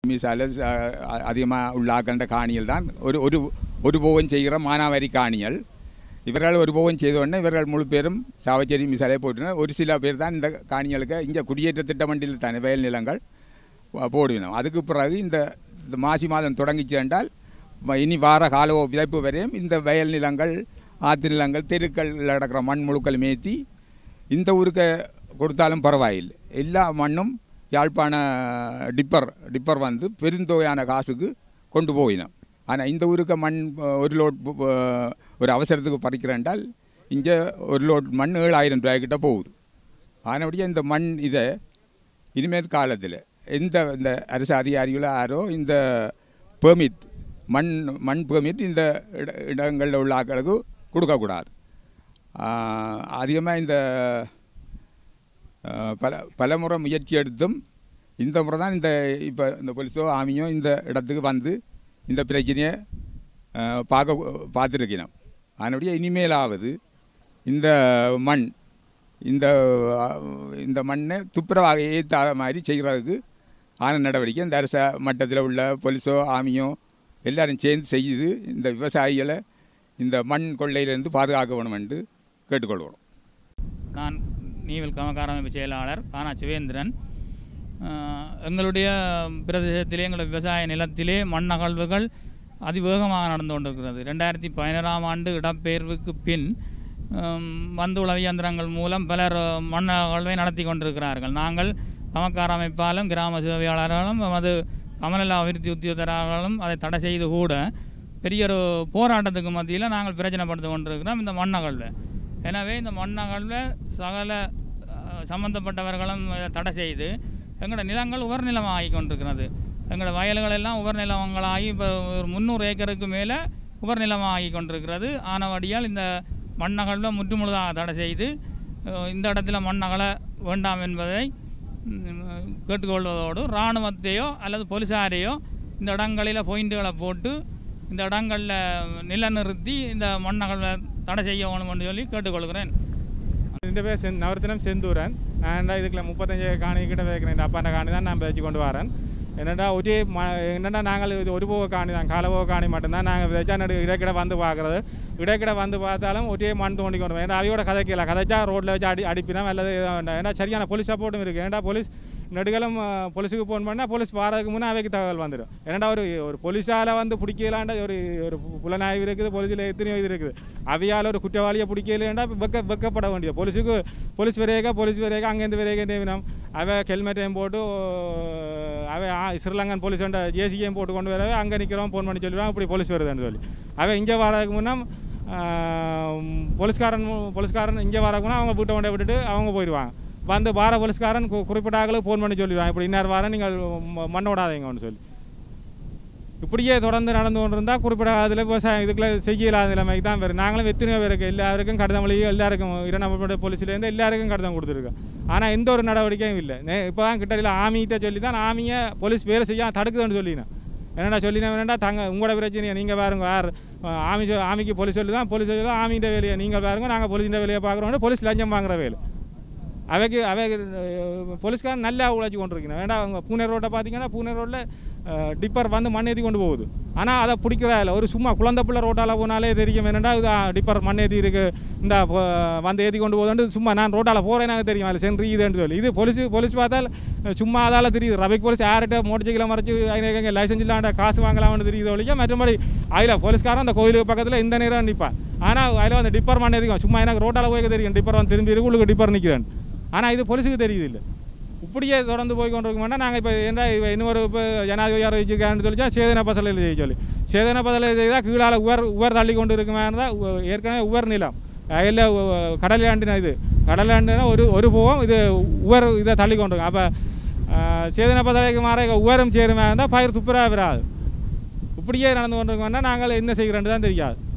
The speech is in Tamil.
மீசால அதிகமாக உள்ளாக்கின்ற காணிகள் தான் ஒரு ஒரு ஒரு போகம் செய்கிற மானாவாரி காணிகள் இவர்கள் ஒரு போகம் செய்த உடனே இவர்கள் முழு பேரும் சாவச்சேரி மிசாலே போட்டுனர் ஒரு சில பேர் தான் இந்த காணிகளுக்கு இங்கே குடியேற்ற திட்டமண்டியில் தானே வயல் நிலங்கள் போ- போடுவினோம் அதுக்கு பிறகு இந்த இந்த மாசி மாதம் தொடங்கிச்சு என்றால் ம- இனி வார கால விதைப்பு வரையும் இந்த வயல் நிலங்கள் ஆற்று நிலங்கள் தெருக்கள் நடக்கிற மண் முழுக்கள் மேய்த்தி இந்த ஊருக்கு கொடுத்தாலும் பரவாயில்லை எல்லா மண்ணும் யாழ்ப்பாண டிப்பர் டிப்பர் வந்து பெருந்தொகையான காசுக்கு கொண்டு போயினோம் ஆனால் இந்த ஊருக்கு மண் அஹ், ஒரு லோட் பு- அஹ், ஒரு அவசரத்துக்கு பறிக்கிறேன்டால் இங்கே ஒரு லோட் மண் ஏழாயிரம் ரூபாய்க்கிட்ட போகுது ஆனபடியே இந்த மண் இதை இனிமேல் காலத்தில் எந்த இந்த அரசு அதிகாரிகளோ யாரோ இந்த பெர்மிட் மண் மண் பெர்மிட் இந்த இட இடங்களில் உள்ள ஆட்களுக்கு கொடுக்கக்கூடாது அதிகமாக இந்த ஆஹ், பல பல முறை முயற்சி எடுத்தும் இந்த முறை தான் இந்த இப்போ இந்த போலீஸோ ஆமியோ இந்த இடத்துக்கு வந்து இந்த பிரச்சனையை ஆஹ், பார்க்க பார்த்துருக்கணும் அதனுடைய இனிமேலாவது இந்த மண் இந்த ஆஹ், இந்த மண்ணை துப்புரவாக ஏற்றாத மாதிரி செய்கிறதுக்கு ஆன நடவடிக்கை இந்த அரச மட்டத்தில் உள்ள போலீஸோ ஆமியோ எல்லாரும் சேர்ந்து செய்து இந்த விவசாயிகளை இந்த மண் கொள்ளையிலிருந்து பாதுகாக்க வேணும் என்று கேட்டுக்கொள்கிறோம் நான் நீவில் கமகார அமைப்பு செயலாளர் கானா சிவேந்திரன் அஹ், எங்களுடைய பிரதேசத்திலே எங்களுடைய விவசாய நிலத்திலே மண் அகழ்வுகள் அதிவேகமாக நடந்து கொண்டிருக்கிறது ரெண்டாயிரத்தி பதினேழாம் ஆண்டு இடப்பெயர்வுக்கு பின் ஹம், வந்து உளவு இயந்திரங்கள் மூலம் பலர் மண் அகழ்வை நடத்தி கொண்டிருக்கிறார்கள் நாங்கள் கமக்கார அமைப்பாலும் கிராம சேவையாளர்களும் நமது கமநல அபிவிருத்தி உத்தியோகத்தரார்களும் அதை தடை செய்து கூட பெரிய ஒரு போராட்டத்துக்கு மத்தியில் நாங்கள் பிரச்சனைப்படுத்தி கொண்டிருக்கிறோம் இந்த மண் அகழ்வை எனவே இந்த மண் அகழ்வை சகல அஹ், சம்பந்தப்பட்டவர்களும் இதை தடை செய்து எங்களோட நிலங்கள் உபர்நிலம் ஆகி கொண்டிருக்கிறது எங்களோட வயல்கள் எல்லாம் உபர்நிலங்களாகி இப்போ ஒரு முந்நூறு ஏக்கருக்கு மேலே உபர்நிலம் ஆகி கொண்டிருக்கிறது ஆனவடியால் இந்த மண் அகழ்வை முற்றுமுழுதாக தடை செய்து அஹ், இந்த இடத்துல மண் அகல வேண்டாம் என்பதை ம், கேட்டுக்கொள்வதோடு இராணுவத்தையோ அல்லது போலீஸாரையோ இந்த இடங்களில் பாயிண்ட்டுகளை போட்டு இந்த இடங்களில் நிலநிறுத்தி இந்த மண் அகழ்வை தடை செய்ய வேணும் என்று சொல்லி கேட்டுக்கொள்கிறேன் இந்த பேர் செந் நவரத்தினம் செந்தூரன் நான் இதுக்குள்ள முப்பத்தஞ்சு காணி கிட்ட வைக்கிறேன் இந்த அப்பாண்ட காணி தான் நான் வச்சு கொண்டு வரேன் என்னடா ஒரே ம என்னடா நாங்கள் இது ஒரு போக காணி தான் காலபோக காணி மட்டும்தான் நாங்கள் வச்சா நடு இடைக்கிட வந்து பார்க்குறது இடைக்கிட வந்து பார்த்தாலும் ஒரே மண் தோண்டி கொண்டு வரோம் ஏன்னா அவையோட கதைக்கல கதைச்சா ரோட்டில் வச்சு அடி அடிப்பினோம் அல்லது ஏதோ ஒண்ணு. ஏன்னா சரியான போலீஸ் சப்போர்ட்டும் இருக்குது ஏன்னா போலீஸ் நெடுகலம் அஹ், போலீஸுக்கு ஃபோன் பண்ணால் போலீஸ் வாரதுக்கு முன்னே அவைக்கு தகவல் வந்துடும் ஏன்னா ஒரு ஒரு போலீஸால் வந்து பிடிக்கலாண்ட ஒரு ஒரு புலனாய்வு இருக்குது போலீஸில் எத்தனையோ இது இருக்குது அவையால் ஒரு குற்றவாளியை பிடிக்கலேண்டா வெக்க வெக்கப்பட வேண்டியது போலீஸுக்கு போலீஸ் வரையக போலீஸ் வரையக அங்கேருந்து வரையக நேவினம் அவ ஹெல்மெட்டையும் போட்டு அவ ஆ- ஸ்ரீலங்கன் போலீஸ் ஜேசியும் போட்டு கொண்டு வரவே அங்கே நிற்கிறோம் ஃபோன் பண்ணி சொல்லிடுவான் இப்படி போலீஸ் வருதுன்னு சொல்லி அவன் இங்கே வரதுக்கு முன்னே போலீஸ்காரன் போலீஸ்காரன் இங்கே வரக்குன்னா அவங்க வீட்டை கொண்டே விட்டுட்டு அவங்க போயிடுவாங்க வந்து வார போலீஸ்காரன் கு- குறிப்பிட்ட ஆளுக்கு ஃபோன் பண்ணி சொல்லிடுவான் இப்படி இன்னார் வாரம் நீங்கள் ம- மண்ணை விடாதீங்கன்னு சொல்லி இப்படியே தொடர்ந்து நடந்து கொண்டு இருந்தால் குறிப்பிட்ட அதில் விவசாயம் இதுக்குள்ள செய்யலாத நிலைமைக்கு தான் வரும் நாங்களும் எத்தனையோ பேருக்கு எல்லாருக்கும் கடிதம் வழி எல்லாருக்கும் இரண்டாம் போலீஸ்லேருந்து எல்லாருக்கும் கடிதம் கொடுத்துருக்கோம் ஆனால் எந்த ஒரு நடவடிக்கையும் இல்லை இப்போ தான் கிட்டடியில் ஆமிகிட்ட சொல்லி தான் ஆமியை போலீஸ் வேலை செய்ய தடுக்குதுன்னு சொல்லினேன் என்னடா சொல்லினா வேணா தாங்க உங்களோட பிரச்சனையை நீங்கள் பாருங்க யார் அஹ், ஆமி சொ- ஆமிக்கு போலீஸ் சொல்லி தான் போலீஸ் சொல்லி ஆமிகிட்ட வேலையை நீங்கள் பாருங்க நாங்கள் போலீஸிൻ്റെ வேலையை பார்க்குறோம் போலீஸ் லஞ்சம் வாங்குற வேலை அவைக்கு அவை போலீஸ்காரன் நல்லா உழைச்சி கொண்டிருக்கணும் வேண்டாம் அவங்க பூனே ரோட்டை பார்த்தீங்கன்னா பூனே ரோட்டில் டிப்பர் வந்து மண் ஏற்றி கொண்டு போகுது ஆனால் அதை பிடிக்கிறா இல்லை ஒரு சும்மா குழந்தை பிள்ளை ரோட்டால் போனாலே தெரியும் என்னடா இது டிப்பர் மண் ஏற்றி இருக்கு இந்த ப- வந்து ஏற்றி கொண்டு போகுதுன்ட்டு சும்மா நான் ரோட்டால் போகிறேன் எனக்கு தெரியும் அதில் சென்று இதுன்னு சொல்லி இது போலீஸ் போலீஸ் பார்த்தால் அஹ், சும்மா அதால் தெரியுது ரபிக் போலீஸ் யார்கிட்ட மோட்டர் சைக்கிளை மறைச்சு எனக்கு லைசன்ஸ் இல்லாண்ட காசு வாங்கலாம்னு தெரியுது ஒழிக்க மற்றபடி அதில் போலீஸ்காரன் அந்த கோயிலுக்கு பக்கத்தில் இந்த நேரம் நிற்பான் ஆனால் அதில் வந்து டிப்பர் மண் ஏற்றிக்கும் சும்மா எனக்கு ரோட்டால் போய் தெரியும் டிப்பர் வந்து திரும்பி இருக்கு உள்ளுக்கு டிப்பர் நிற்குதுன்னு ஆனால் இது போலீஸுக்கு தெரியுது இல்லை இப்படியே தொடர்ந்து போய் கொண்டிருக்க மாட்டோம் நாங்கள் இப்போ என்ன இப்போ இன்னொரு இப்போ ஜனாதிபதி யார் வச்சுருக்கான்னு சொல்லிச்சா சேதன பசலையில் செய்ய சொல்லி சேதன பசலை செய்தால் கீழால் உவர் உவர் தள்ளி கொண்டு இருக்குமா இருந்தால் உ- ஏற்கனவே உவர் நிலம் இல்லை கடலாண்டின இது கடலாண்டினா ஒரு ஒரு போகம் இது உவர் இதை தள்ளி கொண்டு இருக்கும் அப்போ சேதன பசலைக்கு மாற உவரம் சேருமா இருந்தால் பயிர் துப்புரா வராது இப்படியே நடந்து கொண்டிருக்கோம்னா நாங்கள் என்ன செய்கிறோன்னு தான் தெரியாது